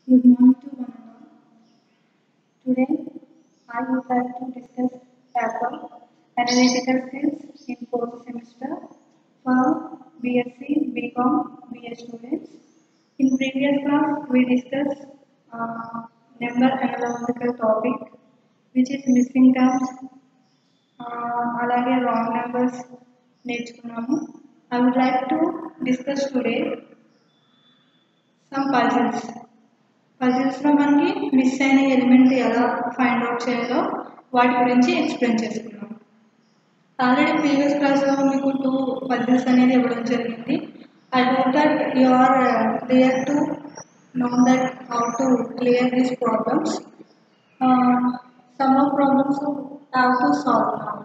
Good morning to one and all. Today, I would like to discuss paper analytical skills in fourth semester for BSc, BCom, BS students. In previous class, we discussed uh, number analogical topic, which is missing terms, uh, అలాగే wrong numbers నేర్చుకున్నాము I would like to discuss today some puzzles పజిల్స్లో మనకి miss అయిన element ఎలా find out చేయాలో వాటి గురించి explain చేసుకున్నాం ఆల్రెడీ ప్రీవియస్ క్లాస్లో మీకు టూ పజిల్స్ అనేది ఇవ్వడం జరిగింది I hope that you are clear to know that how to clear these problems some of problems have to solve now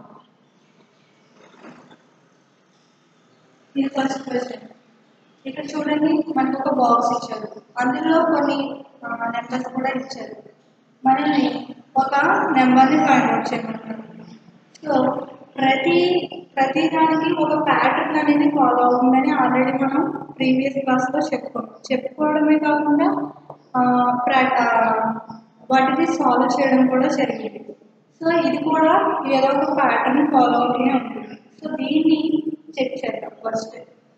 ఇది ఫస్ట్ క్వశ్చన్ ఇక్కడ చూడండి మనకు ఒక బాక్స్ ఇచ్చారు అందులో కొన్ని నెంబర్స్ కూడా ఇచ్చారు మనల్ని ఒక నెంబర్ని ఫైండ్ అవుట్ చేయమంటారు సో ప్రతి ప్రతి దానికి ఒక ప్యాటర్న్ అనేది ఫాలో అవుతుందని ఆల్రెడీ మనం ప్రీవియస్ క్లాస్లో చెప్పుకున్నాం చెప్పుకోవడమే కాకుండా ఆ, ప్రా- ఆ, వాటిని సాల్వ్ చేయడం కూడా జరిగింది సో ఇది కూడా ఏదో ఒక ప్యాటర్న్ ఫాలో అవుతూనే ఉంటుంది సో దీన్ని చెక్ చేద్దాం ఫస్ట్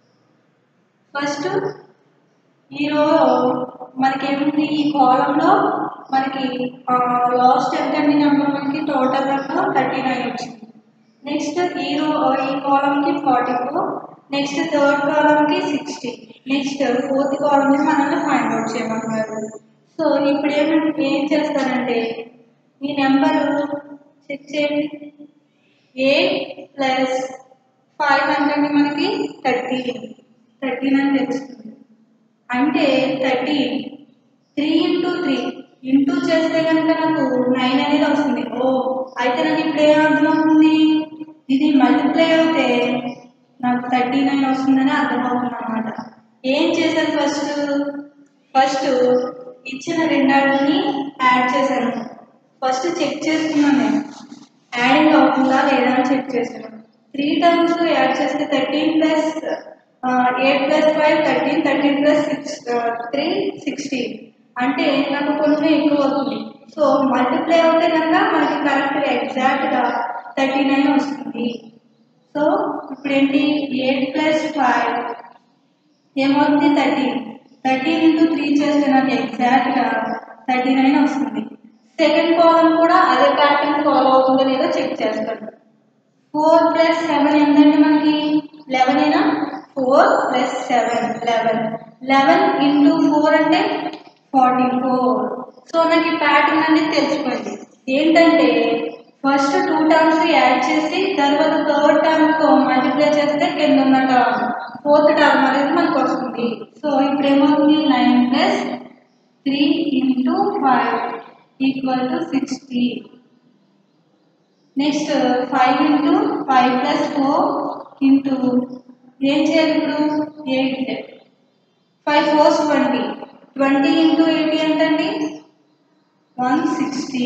ఫస్ట్ ఈరో మనకి ఏముంది ఈ కాలంలో మనకి లాస్ట్ ఎంత అండి నెంబర్ మనకి టోటల్ నెంబర్ థర్టీ నైన్ వచ్చింది నెక్స్ట్ ఈ రో ఈ కాలంకి ఫార్టీ ఫోర్ నెక్స్ట్ థర్డ్ కాలంకి సిక్స్టీ నెక్స్ట్ ఫోర్త్ కాలంకి మనల్ని ఫైండ్ అవుట్ చేయమంటున్నారు సో ఇప్పుడు ఏమంటే ఏం చేస్తారంటే ఈ నెంబర్ చెక్ చేయండి ఏ ప్లస్ ఫైవ్ అంటే మనకి థర్టీన్ థర్టీన్ అని తెలుస్తుంది అంటే thirteen three into three into చేస్తే కనుక నాకు నైన్ అనేది వస్తుంది ఓ అయితే నాకు ఇప్పుడు ఏం అర్థమవుతుంది ఇది మల్టిప్లై అవుతే నాకు థర్టీ నైన్ వస్తుందని అర్థమవుతుంది అనమాట ఏం చేశాను ఫస్ట్ ఫస్ట్ ఇచ్చిన రెండాటిని యాడ్ చేశాను ఫస్ట్ చెక్ చేసుకున్నాను నేను యాడింగ్ అవుతుందా లేదా అని చెక్ చేశాను త్రీ టర్మ్స్ యాడ్ చేస్తే thirteen plus eight plus five thirteen thirteen plus six three sixteen అంటే నాకు కొంచెం ఎక్కువ అవుతుంది సో మల్టిప్లై అవుతే కనుక మనకి కరెక్ట్గా ఎగ్జాక్ట్గా థర్టీ నైన్ వస్తుంది సో ఇప్పుడు ఏంటి ఎయిట్ ప్లస్ ఫైవ్ ఏమవుతుంది థర్టీన్ థర్టీన్ ఇంటూ త్రీ చేస్తే నాకు ఎగ్జాక్ట్గా థర్టీ నైన్ వస్తుంది సెకండ్ కాలం కూడా అదే ప్యాటర్న్ ఫాలో అవుతుందో లేదో చెక్ చేస్తాను ఫోర్ ప్లస్ సెవెన్ ఏంటంటే మనకి లెవెన్ ఏనా four plus seven eleven eleven into four అంటే ఫార్టీ ఫోర్ సో నాకు ఈ ప్యాటర్న్ అనేది తెలిసిపోయింది ఏంటంటే ఫస్ట్ టూ టర్మ్స్ యాడ్ చేసి తర్వాత థర్డ్ టర్మ్తో మల్టిప్లై చేస్తే కింద ఉన్న టర్మ్ ఫోర్త్ టర్మ్ అనేది మనకు వస్తుంది సో ఇప్పుడు ఏమవుతుంది nine plus three into five equal to sixty next five into five plus four into ఏం చేయాలి ఇప్పుడు eight five fours twenty twenty into eighty ఎంతండి వన్ సిక్స్టీ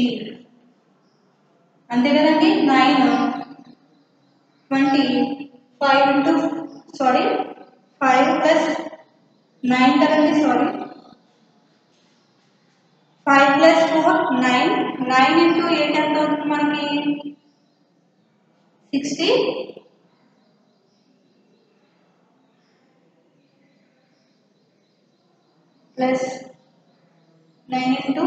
అంతే కదండి nine twenty five into sorry five plus nine కదండి sorry five plus four nine nine into eight ఎంత అవుతుంది మనకి sixty plus nine into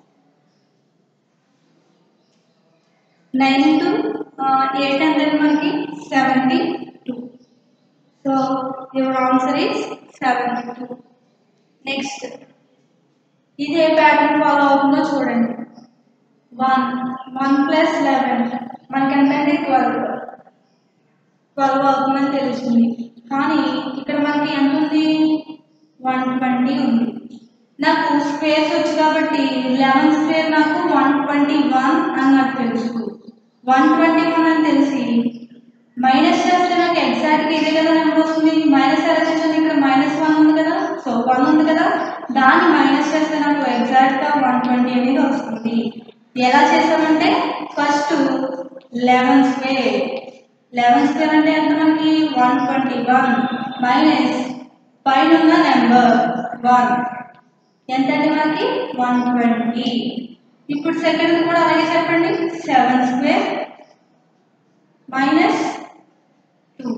nine into eight hundred మనకి seventy two so your answer is seventy two next ఇది ఏ pattern follow అవుతుందో చూడండి one one plus eleven మనకి ఎంతంటే ట్వెల్వ్ ట్వెల్వ్ అవుతుందని తెలిసింది కానీ ఇక్కడ మనకి ఎంత ఉంది వన్ ట్వంటీ ఉంది నాకు స్పేస్ వచ్చి కాబట్టి లెవెన్ స్క్వేర్ నాకు వన్ ట్వంటీ వన్ అని నాకు తెలుసు వన్ ట్వంటీ వన్ అని తెలిసి మైనస్ చేస్తే నాకు ఎగ్జాక్ట్గా ఇదే కదా నెంబర్ వస్తుంది మైనస్ ఎలా చేస్తుంది ఇక్కడ మైనస్ వన్ ఉంది కదా సో వన్ ఉంది కదా దాన్ని మైనస్ చేస్తే నాకు ఎగ్జాక్ట్గా వన్ ట్వంటీ అనేది వస్తుంది ఎలా చేస్తామంటే first eleven square eleven square అంటే ఎంత మనకి వన్ ట్వంటీ వన్ మైనస్ పైన ఉన్న నెంబర్ వన్ ఎంత అండి మనకి వన్ ట్వంటీ ఇప్పుడు సెకండ్ కూడా అలాగే చెప్పండి seven square minus two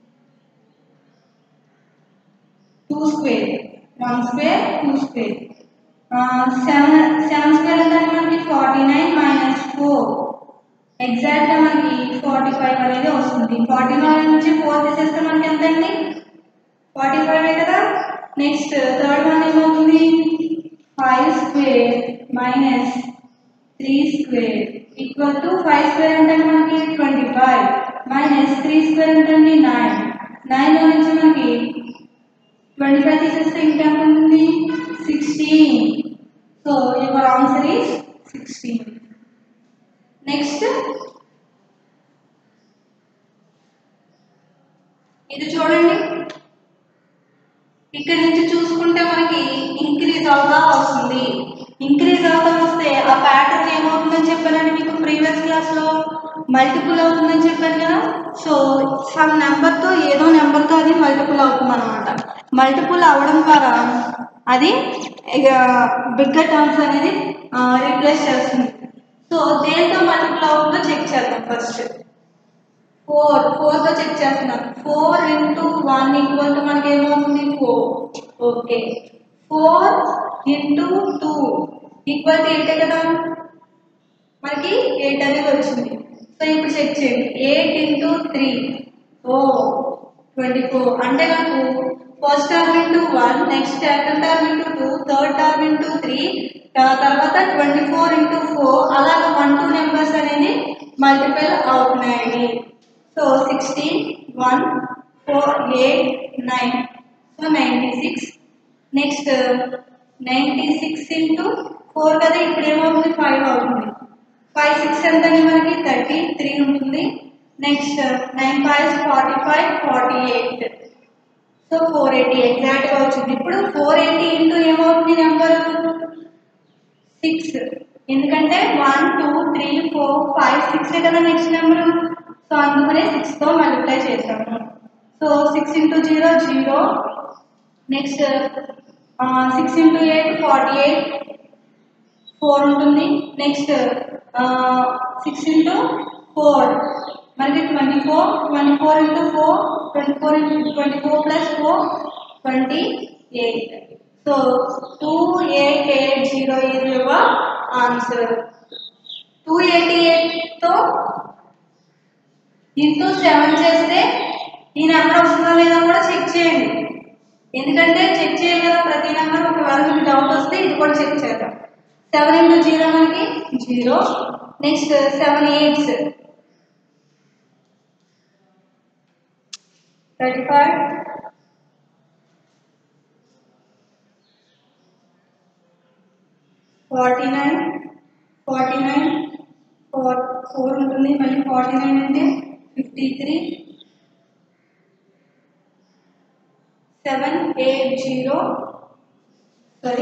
two square one square two square seven seven square అంటే మనకి ఫార్టీ నైన్ మైనస్ ఫోర్ ఎగ్జాక్ట్గా మనకి ఫార్టీ ఫైవ్ అనేది వస్తుంది ఫార్టీ నైన్ నుంచి ఫోర్ తీసేస్తే మనకి ఎంత అండి ఫార్టీ ఫైవ్ కదా నెక్స్ట్ థర్డ్ వన్ ఏమవుతుంది five square minus three square equal to five square అంటే మనకి twenty five minus three square అంటే నైన్ నైన్లో నుంచి మనకి ట్వంటీ ఫైవ్ తీసేస్తే ఇంకా ఎంత ఉంటుంది sixteen so your answer is sixteen next ఇది చూడండి ఇక్కడ నుంచి చూసుకుంటే మనకి ఇంక్రీజ్ అవుతా వస్తుంది ఇంక్రీజ్ అవుతా వస్తే ఆ ప్యాటర్న్ ఏమవుతుందని చెప్పానండి మీకు ప్రీవియస్ క్లాస్లో మల్టిపుల్ అవుతుందని చెప్పాను కదా సో సమ్ నెంబర్తో ఏదో నెంబర్తో అది మల్టిపుల్ అవుతుంది అనమాట మల్టిపుల్ అవ్వడం ద్వారా అది బిగ్గర్ టర్మ్స్ అనేది రీప్లేస్ చేస్తుంది సో దేంతో మల్టిపుల్ అవుతుందో చెక్ చేద్దాం ఫస్ట్ ఫోర్ ఫోర్తో చెక్ చేస్తున్నాం four into one equal to మనకి ఏమవుతుంది four okay four into two equal to eight కదా మనకి ఎయిట్ అనేది వచ్చింది సో ఇప్పుడు చెక్ చేయండి eight into three oh twenty four అంటే నాకు first term into one next second term into two third term into three తర్వాత ట్వంటీ ఫోర్ ఇంటూ ఫోర్ అలాగ వన్ టూ నెంబర్స్ అనేది మల్టిపుల్ అవుతున్నాయి so sixteen one four eight nine so ninety six next ninety six into four కదా ఇప్పుడు ఏమవుతుంది five అవుతుంది five six ఎంత అండి మనకి థర్టీ త్రీ ఉంటుంది next nine five forty five forty eight so four eighty ఎగ్జాక్ట్గా వచ్చింది ఇప్పుడు ఫోర్ ఎయిటీ ఇంటూ ఏమవుతుంది నెంబర్ సిక్స్ ఎందుకంటే one two three four five six కదా నెక్స్ట్ నెంబర్ సో అందుకనే సిక్స్తో మల్టిప్లై చేసాము so six into zero zero next six into eight forty eight four ఉంటుంది నెక్స్ట్ సిక్స్ ఇంటూ ఫోర్ మనకి twenty four twenty four into four twenty four into twenty four plus four twenty eight so two eight eight zero is your answer two eighty ఎయిట్తో into seven చేస్తే ఈ number వస్తుందా లేదా కూడా check చేయండి ఎందుకంటే check చేయాలి కదా ప్రతి నెంబర్ ఒకవేళ మీకు డౌట్ వస్తే ఇది కూడా చెక్ చేద్దాం సెవెన్ ఇంటూ జీరో మనకి zero next seven eights thirty five forty nine forty nine four four ఉంటుంది మళ్ళీ ఫార్టీ నైన్ అంటే fifty three seven eight zero sorry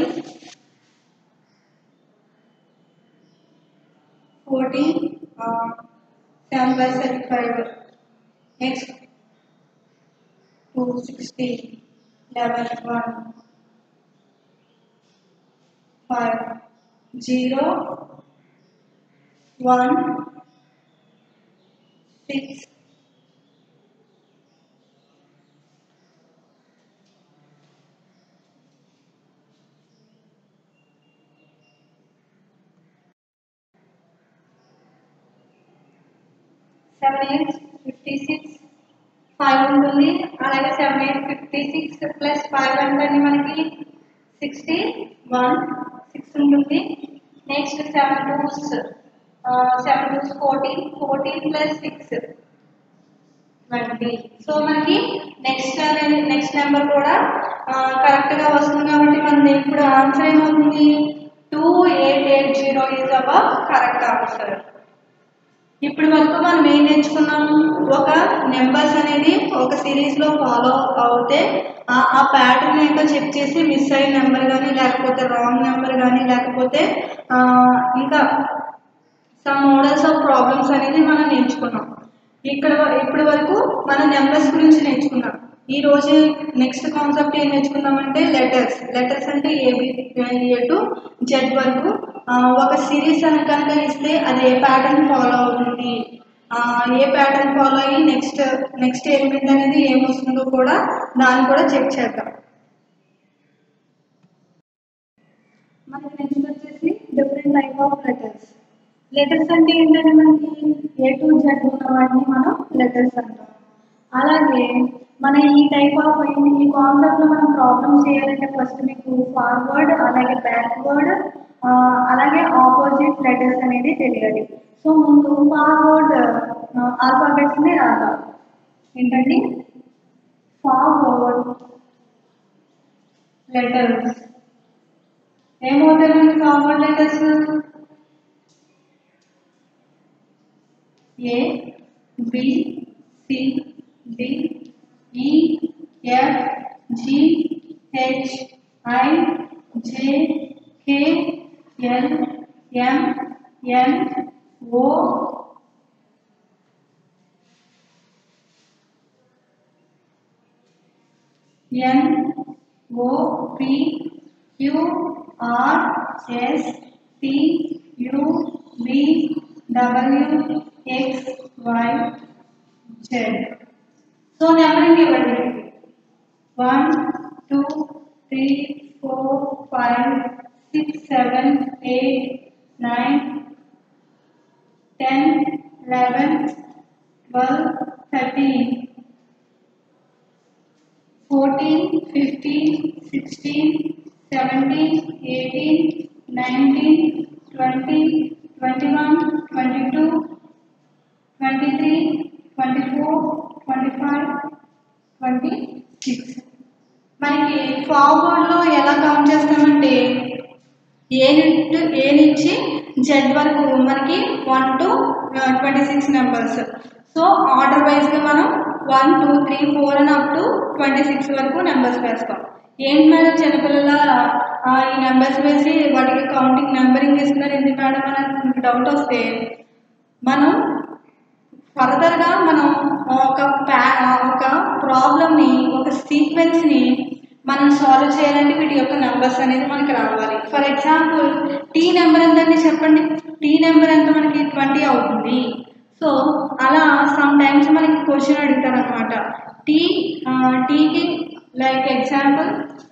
fourteen seven by seven five next two sixty eleven one five zero one six seven eight fifty six five ఉంటుంది అలాగే seven eight fifty six plus five అంటే మనకి sixty one six ఉంటుంది next seven twos seven twos fourteen fourteen plus six twenty so మనకి next అనేది next number కూడా కరెక్ట్గా వస్తుంది కాబట్టి మనది ఇప్పుడు ఆన్సర్ ఏమవుతుంది two eight eight zero is our correct answer ఇప్పుడు వరకు మనం ఏం నేర్చుకున్నాము ఒక నెంబర్స్ అనేది ఒక సిరీస్లో ఫాలో అవుతే ఆ- ఆ ప్యాటర్న్ ఏంటో చెక్ చేసి మిస్ అయిన నెంబర్ కానీ లేకపోతే రాంగ్ నెంబర్ కానీ లేకపోతే ఆ, ఇంకా సమ్ మోడల్స్ ఆఫ్ ప్రాబ్లమ్స్ అనేది మనం నేర్చుకున్నాం ఇక్కడ వ- ఇప్పటి వరకు మనం నెంబర్స్ గురించి నేర్చుకున్నాం ఈ రోజు నెక్స్ట్ కాన్సెప్ట్ ఏం నేర్చుకుందామంటే లెటర్స్ లెటర్స్ అంటే ఏబి ఏ టు జెడ్ వరకు ఆ, ఒక సిరీస్ అని కనుక ఇస్తే అది ఏ ప్యాటర్న్ ఫాలో అవుతుంది ఆ, ఏ ప్యాటర్న్ ఫాలో అయ్యి నెక్స్ట్ నెక్స్ట్ ఎలిమెంట్ అనేది ఏమొస్తుందో కూడా దాన్ని కూడా చెక్ చేద్దాం మనకి నెక్స్ట్ వచ్చేసి different type of letters letters అంటే ఏంటంటే మనకి ఏ టు జెడ్ ఉన్న వాటిని మనం లెటర్స్ అంటాం అలాగే మన ఈ టైప్ ఆఫ్ ఈ కాన్సెప్ట్ లో మనం ప్రాబ్లమ్స్ చేయాలంటే ఫస్ట్ మీకు ఫార్వర్డ్ అలాగే బ్యాక్వర్డ్ అలాగే ఆపోజిట్ లెటర్స్ అనేది తెలియాలి సో ముందు ఫార్వర్డ్ ఆల్ఫాబెట్స్ ని రాద్దాం ఏంటండి ఫార్వర్డ్ లెటర్స్ ఏమవుతాయి మనకి forward letters A B C D E F G H I J K L M N O N O P Q R S T U V W X Y Z so numbering ఇవ్వండి one two three four five six seven eight nine ten eleven twelve thirteen fourteen fifteen sixteen seventeen eighteen nineteen twenty twenty one twenty two twenty three twenty four twenty five twenty six మనకి ఫార్వర్డ్లో ఎలా count చేస్తామంటే ఏ నుంచి ఏ నుంచి Z వరకు మనకి one to twenty six numbers so order వైజ్గా మనం one two three four అని అప్ టు ట్వంటీ సిక్స్ వరకు నెంబర్స్ వేస్తాం ఏంటి మేడం చిన్నపిల్లల ఆ, ఈ నెంబర్స్ వేసి వాటికి కౌంటింగ్ నెంబరింగ్ ఇస్తున్నారు ఎందుకు మేడం అని డౌట్ వస్తే మనం ఫర్దర్గా మనం ఒక ప్యా ఒక ప్రాబ్లమ్ని ఒక సీక్వెన్స్ని మనం సాల్వ్ చేయాలంటే వీటి యొక్క నెంబర్స్ అనేది మనకి రావాలి ఫర్ ఎగ్జాంపుల్ టీ నెంబర్ ఎంతండి చెప్పండి టీ నెంబర్ ఎంత మనకి ట్వంటీ అవుతుంది సో అలా సమ్ టైమ్స్ మనకి క్వశ్చన్ అడుగుతారు అనమాట టీ టీకి లైక్ ఎగ్జాంపుల్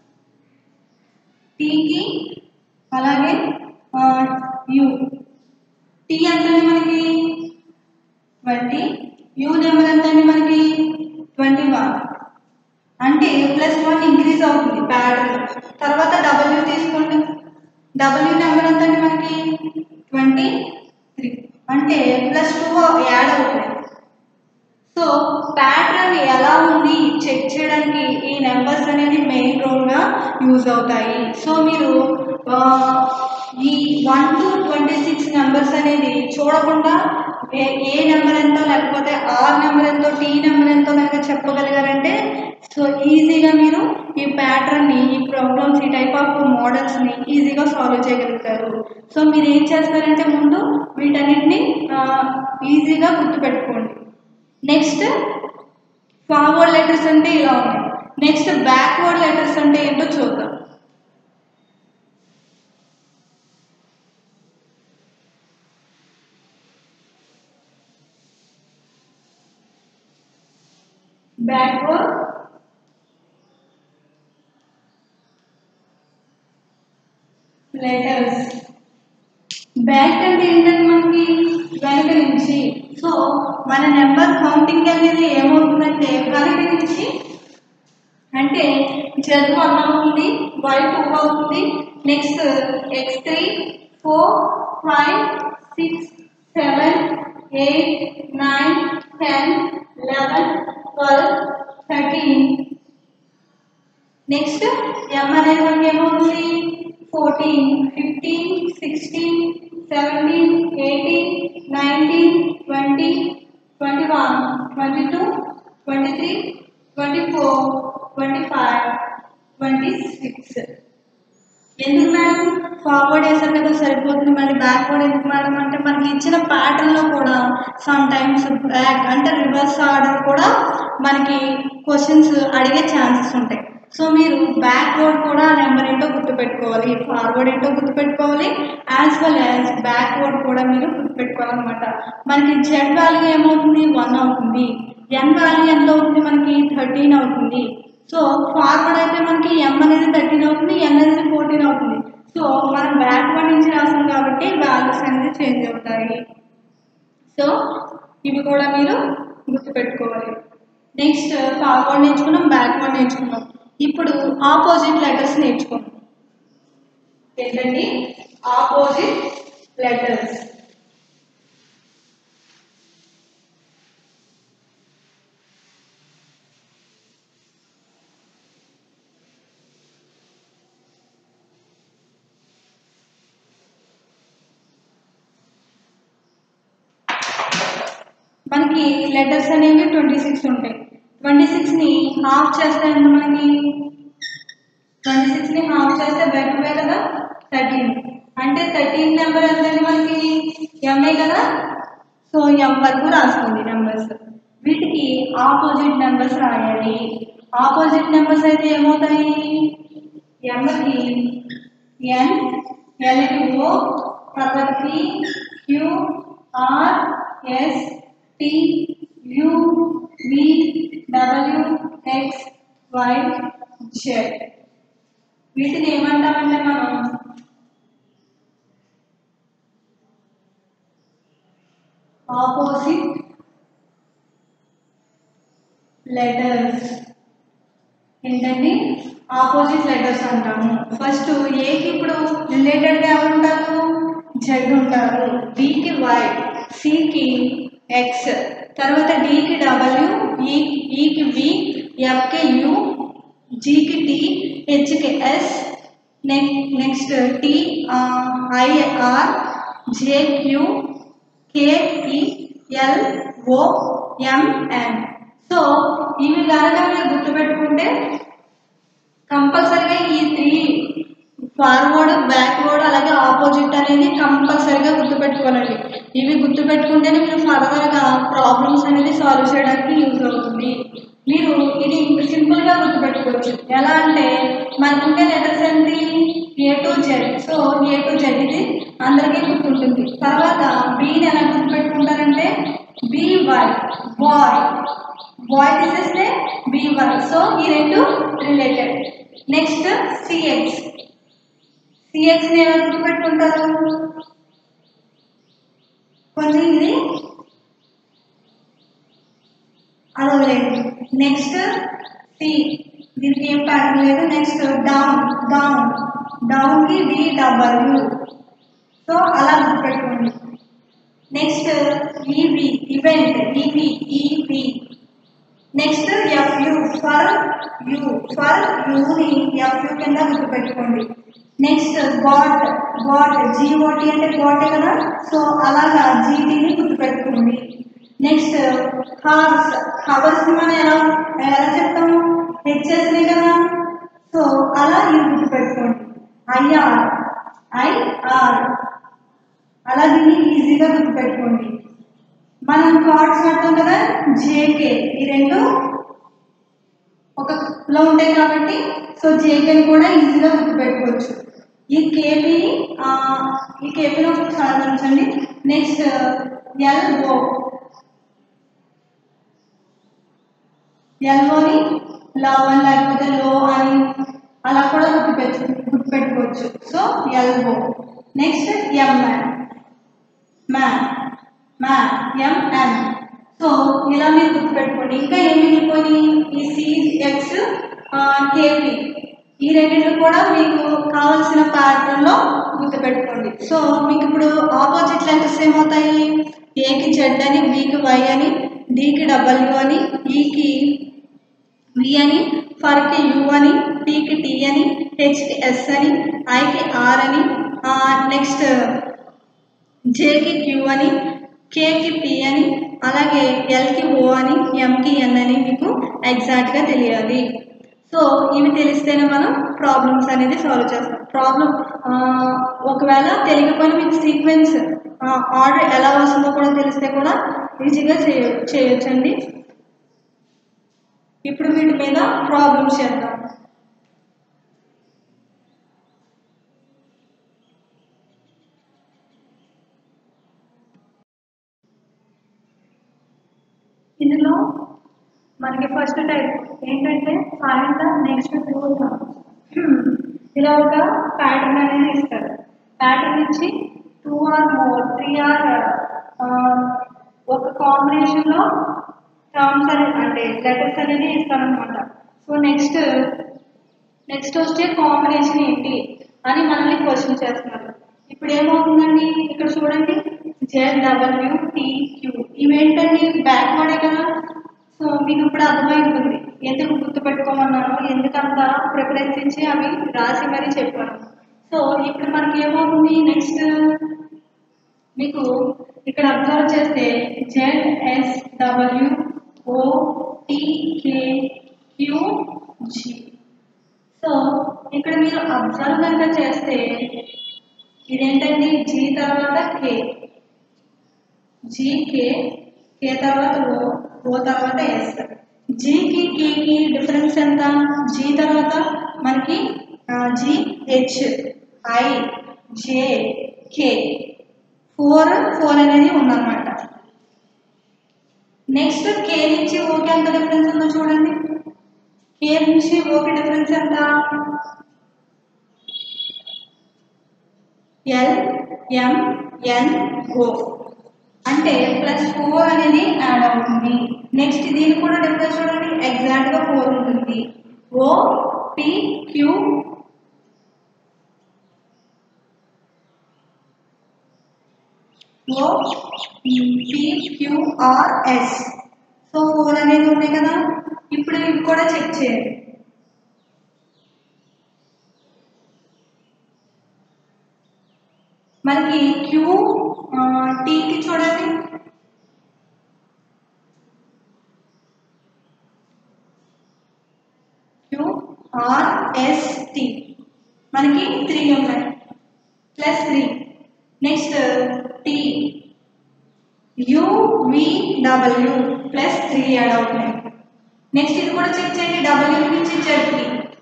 టీకి అలాగే యు టీ ఎంత మనకి ట్వంటీ యూ నెంబర్ ఎంత అండి మనకి ట్వంటీ వన్ అంటే ప్లస్ వన్ ఇంక్రీజ్ అవుతుంది ప్యాటర్న్ తర్వాత డబ్ల్యూ తీసుకోండి డబ్ల్యూ నెంబర్ ఎంత అండి మనకి ట్వంటీ త్రీ అంటే ప్లస్ టూ యాడ్ అవుతుంది సో ప్యాటర్న్ ఎలా ఉంది చెక్ చేయడానికి ఈ నెంబర్స్ అనేది మెయిన్ రోల్గా యూజ్ అవుతాయి సో మీరు ఆ, ఈ one to twenty six numbers అనేది చూడకుండా ఏ ఏ నెంబర్ ఎంతో లేకపోతే ఆర్ నెంబర్ ఎంతో టీ నెంబర్ ఎంతో కనుక చెప్పగలిగారంటే సో ఈజీగా మీరు ఈ ప్యాటర్న్ని ఈ ప్రాబ్లమ్స్ ఈ టైప్ ఆఫ్ మోడల్స్ని ఈజీగా సాల్వ్ చేయగలుగుతారు సో మీరు ఏం చేస్తారంటే ముందు వీటన్నిటిని ఈజీగా గుర్తుపెట్టుకోండి నెక్స్ట్ ఫార్వర్డ్ లెటర్స్ అంటే ఇలా ఉన్నాయి నెక్స్ట్ బ్యాక్వర్డ్ లెటర్స్ అంటే ఏంటో చూద్దాం బ్యాక్వర్డ్ లెటర్స్ బ్యాక్ అంటే ఏంటంటే మనకి వెనక నుంచి సో మన నెంబర్ కౌంటింగ్ అనేది ఏమవుతుందంటే వెనక నుంచి అంటే జెడ్ వన్ అవుతుంది వై టూ అవుతుంది next X three four five six seven eight nine ten eleven twelve thirteen next M అనేది మనకి ఏమవుతుంది fourteen fifteen sixteen seventeen eighteen nineteen twenty twenty one twenty two twenty three twenty four twenty five twenty six ఎందుకు madam forward వేసారు కదా సరిపోతుంది మళ్ళీ backward ఎందుకు madam అంటే మనకి ఇచ్చిన ప్యాటర్న్లో కూడా సమ్ టైమ్స్ బ్యాక్ అంటే రివర్స్ ఆర్డర్ కూడా మనకి క్వశ్చన్స్ అడిగే ఛాన్సెస్ ఉంటాయి సో మీరు బ్యాక్వర్డ్ కూడా ఆ నెంబర్ ఏంటో గుర్తుపెట్టుకోవాలి ఫార్వర్డ్ ఏంటో గుర్తుపెట్టుకోవాలి యాజ్ వెల్ యాజ్ బ్యాక్వర్డ్ కూడా మీరు గుర్తుపెట్టుకోవాలన్నమాట మనకి జెడ్ వాల్యూ ఏమవుతుంది వన్ అవుతుంది ఎన్ వాల్యూ ఎంత అవుతుంది మనకి థర్టీన్ అవుతుంది సో ఫార్వర్డ్ అయితే మనకి ఎం అనేది థర్టీన్ అవుతుంది ఎన్ అనేది ఫోర్టీన్ అవుతుంది సో మనం బ్యాక్వర్డ్ నుంచి రాసాం కాబట్టి వాల్యూస్ అనేది చేంజ్ అవుతాయి సో ఇవి కూడా మీరు గుర్తుపెట్టుకోవాలి నెక్స్ట్ ఫార్వర్డ్ నేర్చుకున్నాం బ్యాక్వర్డ్ నేర్చుకున్నాం ఇప్పుడు ఆపోజిట్ లెటర్స్ నేర్చుకున్నాం ఏంటండి ఆపోజిట్ లెటర్స్ మనకి లెటర్స్ అనేవి ట్వంటీ సిక్స్ ఉంటాయి ట్వంటీ సిక్స్ని హాఫ్ చేస్తే ఎంత మనకి ట్వంటీ సిక్స్ని హాఫ్ చేస్తే బెటర్ వే కదా థర్టీన్ అంటే థర్టీన్ నెంబర్ ఎంతండి మనకి ఎంఏ కదా సో ఎం వరకు రాసుకోండి నెంబర్స్ వీటికి ఆపోజిట్ నెంబర్స్ రాయాలి ఆపోజిట్ నెంబర్స్ అయితే ఏమవుతాయి ఎంకి ఎన్ ఎల్కి ఓ తర్వాత P Q R S T U V W X Y Z వీటిని ఏమంటామంటే మనం ఆపోజిట్ లెటర్స్ ఏంటండి ఆపోజిట్ లెటర్స్ అంటాము ఫస్ట్ ఏకి ఇప్పుడు రిలేటెడ్గా ఎవరు ఉంటారు జెడ్ ఉంటారు బికి వై సికి ఎక్స్ తర్వాత డికి డబ్ల్యూ ఈ ఈకి వి ఎఫ్కి యు జీకి టి హెచ్కి S next T I R J Q K E L O M N so ఇవి కనుక మీరు గుర్తుపెట్టుకుంటే కంపల్సరిగా ఈ త్రీ ఫార్వర్డ్ బ్యాక్వర్డ్ అలాగే ఆపోజిట్ అనేది కంపల్సరిగా గుర్తుపెట్టుకోవాలండి ఇవి గుర్తుపెట్టుకుంటేనే మీరు ఫర్దర్గా ప్రాబ్లమ్స్ అనేది సాల్వ్ చేయడానికి యూజ్ అవుతుంది మీరు ఇది సింపుల్గా గుర్తుపెట్టుకోవచ్చు ఎలా అంటే మనకుంటే లెటర్స్ ఏంటి A to Z so A to Z ఇది అందరికీ గుర్తుంటుంది తర్వాత బీని ఎలా గుర్తుపెట్టుకుంటారంటే బీవై బాయ్ బాయ్ తీసేస్తే బీవై సో ఈ రెండు రిలేటెడ్ నెక్స్ట్ సిఎక్స్ సిఎక్స్ని ఎలా గుర్తుపెట్టుకుంటారు కొంచెం ఇది అది వదిలేండి నెక్స్ట్ సి దీనికి ఏం ప్యాటర్న్ లేదు నెక్స్ట్ డౌన్ డౌన్ డౌన్కి డి డబ్ల్యూ సో అలా గుర్తుపెట్టుకోండి next E V event E V E V next F U for U for యూని ఎఫ్యు కింద గుర్తుపెట్టుకోండి నెక్స్ట్ గాట్ గాట్ జీఓటి అంటే గాటే కదా సో అలాగా జీటీని గుర్తుపెట్టుకోండి నెక్స్ట్ హార్స్ హవర్స్ మనం ఎలా ఎలా చెప్తాము హెచ్ఎస్ని కదా సో అలా ఇది గుర్తుపెట్టుకోండి ఐఆర్ ఐఆర్ అలా దీన్ని ఈజీగా గుర్తుపెట్టుకోండి మనం కార్డ్స్ వాడతాం కదా జేకే ఈ రెండు ఒక లో ఉంటాయి కాబట్టి సో జేకేని కూడా ఈజీగా గుర్తుపెట్టుకోవచ్చు ఈ కేపీని ఈ కేపీని ఒకసారి ఉంచండి నెక్స్ట్ ఎల్ఓ ఎల్ఓని లవ్ అని లేకపోతే లో అని అలా కూడా గుర్తుపెట్టు గుర్తుపెట్టుకోవచ్చు so L O next M N man man M N so ఇలా మీరు గుర్తుపెట్టుకోండి ఇంకా ఏం మిగిలిపోయి ఈ సిఎక్స్ కేపీ ఈ రెండింటిలో కూడా మీకు కావాల్సిన ప్యాటర్న్లో గుర్తుపెట్టుకోండి సో మీకు ఇప్పుడు ఆపోజిట్ లెటర్స్ ఏమవుతాయి ఏకి జెడ్ అని బికి వై అని డికి డబ్ల్యూ అని ఈకి వి అని ఫర్కి యు అని టీకి టీ అని హెచ్కి ఎస్ అని ఐకి ఆర్ అని నెక్స్ట్ జేకి క్యూ అని కేకి పి అని అలాగే ఎల్కి ఓ అని ఎంకి ఎన్ అని మీకు ఎగ్జాక్ట్గా తెలియాలి సో ఇవి తెలిస్తేనే మనం ప్రాబ్లమ్స్ అనేది సాల్వ్ చేస్తాం ప్రాబ్లం ఒకవేళ తెలియకపోయినా మీకు సీక్వెన్స్ ఆర్డర్ ఎలా వస్తుందో కూడా తెలిస్తే కూడా ఈజీగా చేయ చేయొచ్చండి ఇప్పుడు వీటి మీద ప్రాబ్లమ్స్ చేద్దాం ఇందులో మనకి ఫస్ట్ టైప్ ఏంటంటే ఫైండ్ ద నెక్స్ట్ టూ ఇలా ఒక ప్యాటర్న్ అనేది ఇస్తారు ప్యాటర్న్ ఇచ్చి two or more three or ఒక కాంబినేషన్లో టర్మ్స్ అనేది అంటే లెటర్స్ అనేది ఇస్తారనమాట సో నెక్స్ట్ నెక్స్ట్ వచ్చే కాంబినేషన్ ఏంటి అని మనల్ని క్వశ్చన్ చేస్తున్నారు ఇప్పుడు ఏమవుతుందండి ఇక్కడ చూడండి జెడ్ డబ్ల్యూ టీ క్యూ ఇవేంటండి బ్యాక్వర్డే కదా సో మీకు ఇప్పుడు అర్థమై ఉంటుంది ఎందుకు గుర్తుపెట్టుకోమన్నాను ఎందుకంత ప్రిఫరెన్స్ ఇచ్చి అవి రాసి మరీ చెప్పాను సో ఇప్పుడు మనకి ఏమవుతుంది నెక్స్ట్ మీకు ఇక్కడ అబ్జర్వ్ చేస్తే Z S W O T K Q G so ఇక్కడ మీరు అబ్జర్వ్ కనుక చేస్తే ఇదేంటండి జీ తర్వాత కే జీ కే కే తర్వాత ఓ ఓ తర్వాత ఎస్ జీకి కేకి డిఫరెన్స్ ఎంత జీ తర్వాత మనకి G H I J K four four అనేది ఉందన్నమాట నెక్స్ట్ కే నుంచి ఓకి ఎంత డిఫరెన్స్ ఉందో చూడండి కే నుంచి ఓకి డిఫరెన్స్ ఎంత ఎల్ ఎం ఎన్ ఓ అంటే ప్లస్ ఫోర్ అనేది యాడ్ అవుతుంది నెక్స్ట్ దీనికి కూడా డిఫరెన్స్ చూడండి ఎగ్జాక్ట్ గా ఫోర్ ఉంటుంది O P Q O P Q R S so four అనేది ఉన్నాయి కదా ఇప్పుడు ఇవి కూడా చెక్ చేయండి మనకి క్యూ టీకి చూడండి క్యూ ఆర్ ఎస్ టి మనకి త్రీ ఉన్నాయి plus three next T U V W plus three add అవుతున్నాయి నెక్స్ట్ ఇది కూడా చెక్ చేయండి డబ్ల్యూ నుంచి జెడ్కి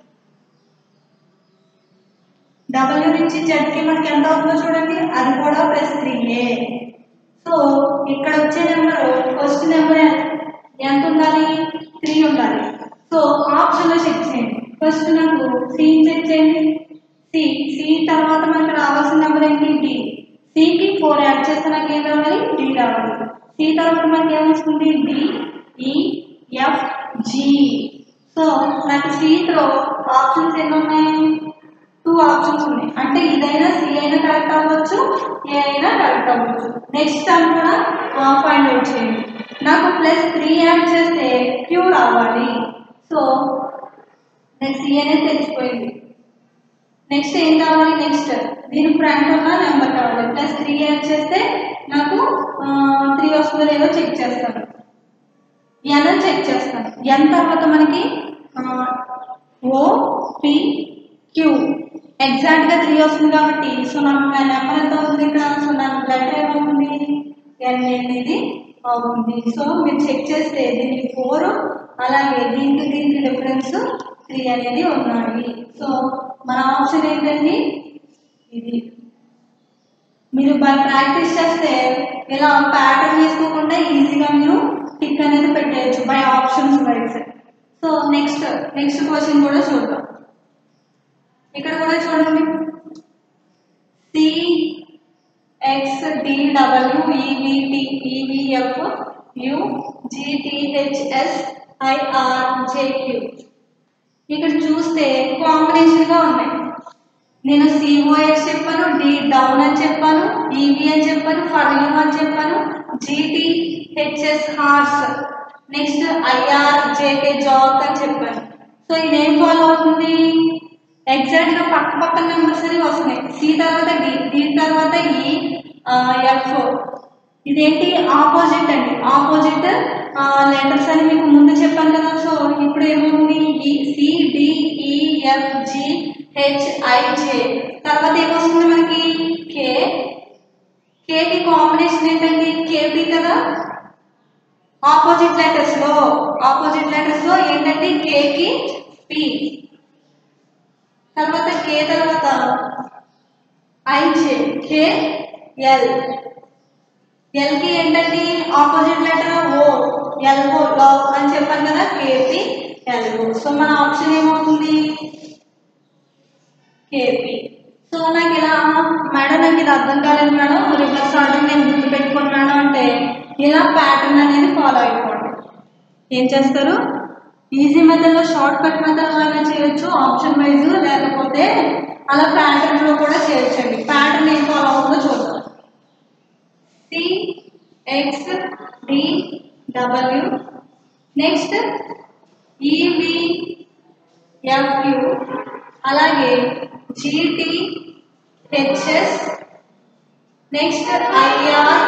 డబ్ల్యూ నుంచి జెడ్కి మనకి ఎంత అవుతుందో చూడండి అది కూడా ప్లస్ త్రీయే సో ఇక్కడ వచ్చే నెంబర్ ఫస్ట్ నెంబర్ ఎంత ఉండాలి త్రీ ఉండాలి సో ఆప్షన్లో చెక్ చేయండి ఫస్ట్ నాకు సి చెక్ చేయండి సి సి తర్వాత మనకి రావాల్సిన నెంబర్ ఏంటి డి సికి ఫోర్ యాడ్ చేస్తే నాకు ఏం రావాలి డి రావాలి సి తర్వాత మనకి ఏమొస్తుంది D E F G so నాకు సిలో ఆప్షన్స్ ఎన్ని ఉన్నాయి టూ ఆప్షన్స్ ఉన్నాయి అంటే ఇదైనా సి అయినా కరెక్ట్ అవ్వచ్చు ఏ అయినా కరెక్ట్ అవ్వచ్చు నెక్స్ట్ టైం కూడా ఫైండ్ అవుట్ చేయండి నాకు ప్లస్ త్రీ యాడ్ చేస్తే క్యూ రావాలి సో నేను సి అనేది తెలిసిపోయింది నెక్స్ట్ ఏం కావాలి నెక్స్ట్ దీని ఫ్రంట్ ఉన్న నెంబర్ కావాలి ప్లస్ త్రీ యాడ్ చేస్తే నాకు త్రీ వస్తుందో లేదో చెక్ చేస్తాను ఎన్ అని చెక్ చేస్తాను ఎన్ తర్వాత మనకి ఓ పి క్యూ ఎగ్జాక్ట్గా త్రీ వస్తుంది కాబట్టి సో నాకు నెంబర్ ఎంత అవుతుంది ఇక్కడ సో నాకు లెటర్ ఏమవుతుంది ఎన్ అనేది అవుతుంది సో మీరు చెక్ చేస్తే దీనికి ఫోర్ అలాగే దీనికి దీనికి డిఫరెన్స్ త్రీ అనేది ఉన్నాయి సో మన ఆప్షన్ ఏంటండి ఇది మీరు బై ప్రాక్టీస్ చేస్తే ఇలా ప్యాటర్న్ చేసుకోకుండా ఈజీగా మీరు టిక్ అనేది పెట్టేయచ్చు by options wise so next next question కూడా చూద్దాం ఇక్కడ కూడా చూడండి C X D W E V T E V F U G T H S I R J Q ఇక్కడ చూస్తే కాంబినేషన్గా ఉన్నాయి నేను సిఓఎస్ చెప్పాను డి డౌన్ అని చెప్పాను ఈవి అని చెప్పాను ఫర్ యూ అని చెప్పాను G T H S horse next I R J K jack అని చెప్పాను సో ఇదేం ఫాలో అవుతుంది ఎగ్జాక్ట్ గా పక్క పక్కన నెంబర్స్ అనేవి వస్తున్నాయి సి తర్వాత డి డి తర్వాత ఈ ఎఫ్ ఇదేంటి ఆపోజిట్ అండి ఆపోజిట్ లెటర్స్ అని మీకు ముందు చెప్పాను కదా సో ఇప్పుడు ఏమవుతుంది ఈ C D E F G H I J తర్వాత ఏమొస్తుంది మనకి కే కేకి కాంబినేషన్ ఏంటండి కేపీ కదా ఆపోజిట్ లెటర్స్ లో ఆపోజిట్ లెటర్స్ లో ఏంటంటే కేకి పి తర్వాత కే తర్వాత ఐజే కే ఎల్ ఎల్కి ఏంటండి opposite letter O L O love అని చెప్పాను కదా కేపి ఎల్ఓ సో మన ఆప్షన్ ఏమవుతుంది కేపి సో నాకు ఇలా మేడం నాకు ఇది అర్థం కాలేదు మేడం రివర్స్ ఆర్డర్ నేను గుర్తుపెట్టుకోను మేడం అంటే ఇలా ప్యాటర్న్ అనేది ఫాలో అయిపోండి ఏం చేస్తారు ఈజీ మెథడ్లో షార్ట్ కట్ మెథడ్ లాగా చేయొచ్చు ఆప్షన్ వైజ్ లేకపోతే అలా ప్యాటర్న్లో కూడా చేయొచ్చండి ప్యాటర్న్ ఏం ఫాలో అవుతుందో చూద్దాం C X D W next E V F U అలాగే G T H S next I R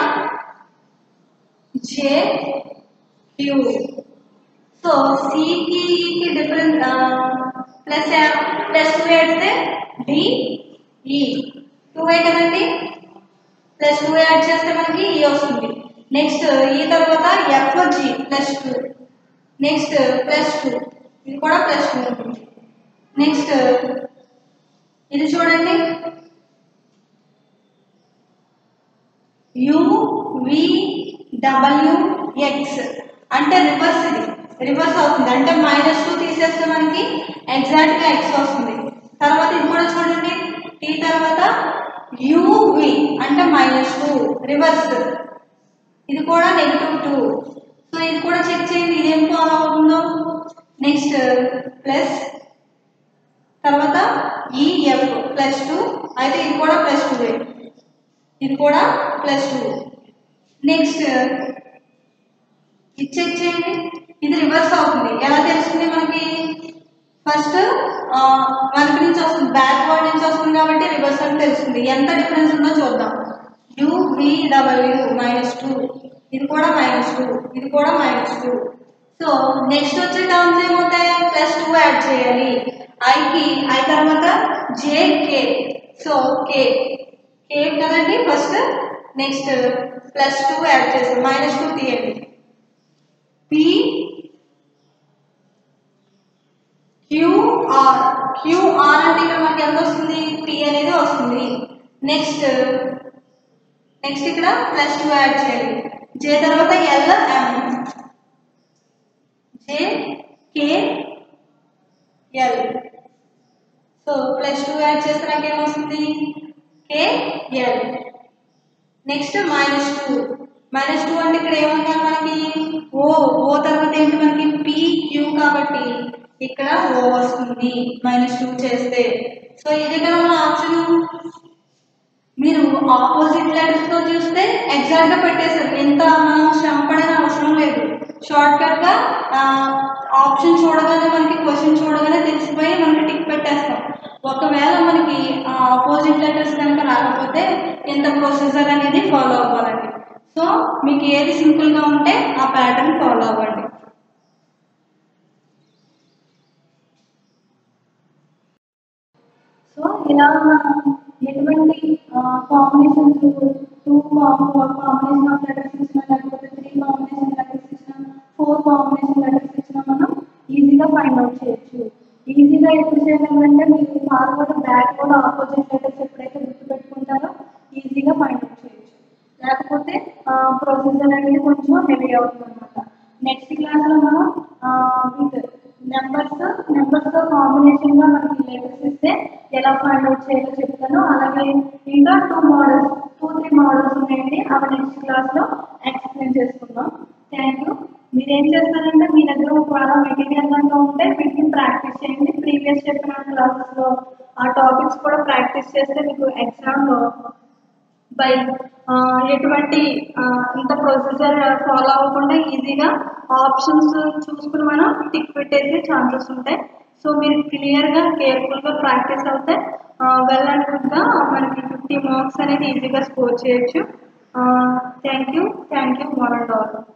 J Q so సికి కి డిఫరెన్స్ ప్లస్ ప్లస్ టూ వేస్తే డిఈ టూ ఏ కదండి ప్లస్ టూ యాడ్ చేస్తే మనకి ఈ వస్తుంది నెక్స్ట్ ఈ తర్వాత F G plus two next plus two ఇది కూడా ప్లస్ టూ ఉంటుంది నెక్స్ట్ ఇది చూడండి యు వి డబ్ల్యూ ఎక్స్ అంటే రివర్స్ ఇది రివర్స్ అవుతుంది అంటే మైనస్ టూ తీసేస్తే మనకి ఎగ్జాక్ట్ గా ఎక్స్ వస్తుంది తర్వాత ఇది కూడా చూడండి టీ తర్వాత యువి అంటే మైనస్ టూ రివర్స్ ఇది కూడా నెగిటివ్ టూ సో ఇది కూడా చెక్ చేయండి ఇదేం ఫాలో అవుతుందో నెక్స్ట్ ప్లస్ తర్వాత ఈఎఫ్ ప్లస్ టూ అయితే ఇది కూడా ప్లస్ టూ ఇది కూడా ప్లస్ టూ నెక్స్ట్ ఇది చెక్ చేయండి ఇది రివర్స్ అవుతుంది ఎలా తెలుస్తుంది మనకి ఫస్ట్ మనకి నుంచి వస్తుంది బ్యాక్వర్డ్ నుంచి వస్తుంది కాబట్టి రివర్స్ అని తెలుస్తుంది ఎంత డిఫరెన్స్ ఉందో చూద్దాం యువిడబ్ల్యూ మైనస్ టూ ఇది కూడా మైనస్ టూ ఇది కూడా మైనస్ టూ సో నెక్స్ట్ వచ్చే టర్మ్స్ ఏమవుతాయి ప్లస్ టూ యాడ్ చేయాలి ఐకి ఐ తర్వాత జేకే సో కే కే కదండి first next plus two add చేస్తాం మైనస్ టూ తీయండి పి క్యూఆర్ క్యూఆర్ అంటే ఇక్కడ మనకి ఎంత వస్తుంది పి అనేది వస్తుంది నెక్స్ట్ నెక్స్ట్ ఇక్కడ ప్లస్ టూ యాడ్ చేయాలి జే తర్వాత L M J K L so plus two add చేస్తే నాకు ఏమొస్తుంది K L next minus two minus two అంటే ఇక్కడ ఏమన్నా మనకి ఓ ఓ తర్వాత ఏంటి మనకి పి క్యూ కాబట్టి ఇక్కడ ఓ వస్తుంది మైనస్ టూ చేస్తే సో ఇది కదా మన ఆప్షన్ మీరు ఆపోజిట్ లెటర్స్ తో చూస్తే ఎగ్జాక్ట్ గా పెట్టేశారు ఎంత మనం శ్రమ పడిన అవసరం లేదు షార్ట్ కట్ గా ఆప్షన్ చూడగానే మనకి క్వశ్చన్ చూడగానే తెలిసిపోయి మనకి టిక్ పెట్టేస్తాం ఒకవేళ మనకి ఆపోజిట్ లెటర్స్ కనుక రాకపోతే ఎంత ప్రొసీజర్ అనేది ఫాలో అవ్వాలండి సో మీకు ఏది సింపుల్ గా ఉంటే ఆ ప్యాటర్న్ ఫాలో అవ్వండి సో ఇలా మనం ఎటువంటి combinations two combination of letters ఇచ్చినా లేకపోతే త్రీ కాంబినేషన్ లెటర్స్ ఇచ్చినా ఫోర్ కాంబినేషన్ లెటర్స్ ఇచ్చినా మనం ఈజీగా ఫైండ్ అవుట్ చేయొచ్చు ఈజీగా ఎప్పుడు చేయగలంటే మీరు ఫార్వర్డ్ బ్యాక్వర్డ్ ఆపోజిట్ లెటర్స్ ఎప్పుడైతే గుర్తుపెట్టుకుంటారో ఈజీగా ఫైండ్ అవుట్ చేయొచ్చు లేకపోతే ప్రొసీజర్ అనేది కొంచెం హెవీ అవుతుంది అనమాట నెక్స్ట్ క్లాస్లో మనం విత్ నెంబర్స్ నెంబర్స్తో కాంబినేషన్గా మనకి లెటర్స్ ఇస్తే ఎలా ఫైండ్ అవుట్ చేయాలో చెప్తాను అలాగే ఇంకా two models two three models ఉన్నాయండి అవి నెక్స్ట్ క్లాస్లో ఎక్స్ప్లెయిన్ చేసుకుందాం థ్యాంక్ యూ మీరు ఏం చేస్తారంటే మీ దగ్గర ఒకవేళ మెటీరియల్ కనుక ఉంటే వీటిని ప్రాక్టీస్ చేయండి ప్రీవియస్ చెప్పిన క్లాసెస్లో ఆ టాపిక్స్ కూడా ప్రాక్టీస్ చేస్తే మీకు ఎగ్జామ్లో బై ఎటువంటి ఇంత ప్రొసీజర్ ఫాలో అవ్వకుండా ఈజీగా ఆప్షన్స్ చూసుకుని మనం టిక్ పెట్టేసే ఛాన్సెస్ ఉంటాయి సో మీరు క్లియర్గా కేర్ఫుల్గా ప్రాక్టీస్ అవుతే వెల్ అండ్ గుడ్గా మనకి ఫిఫ్టీ మార్క్స్ అనేది ఈజీగా స్కోర్ చేయొచ్చు thank you thank you one and all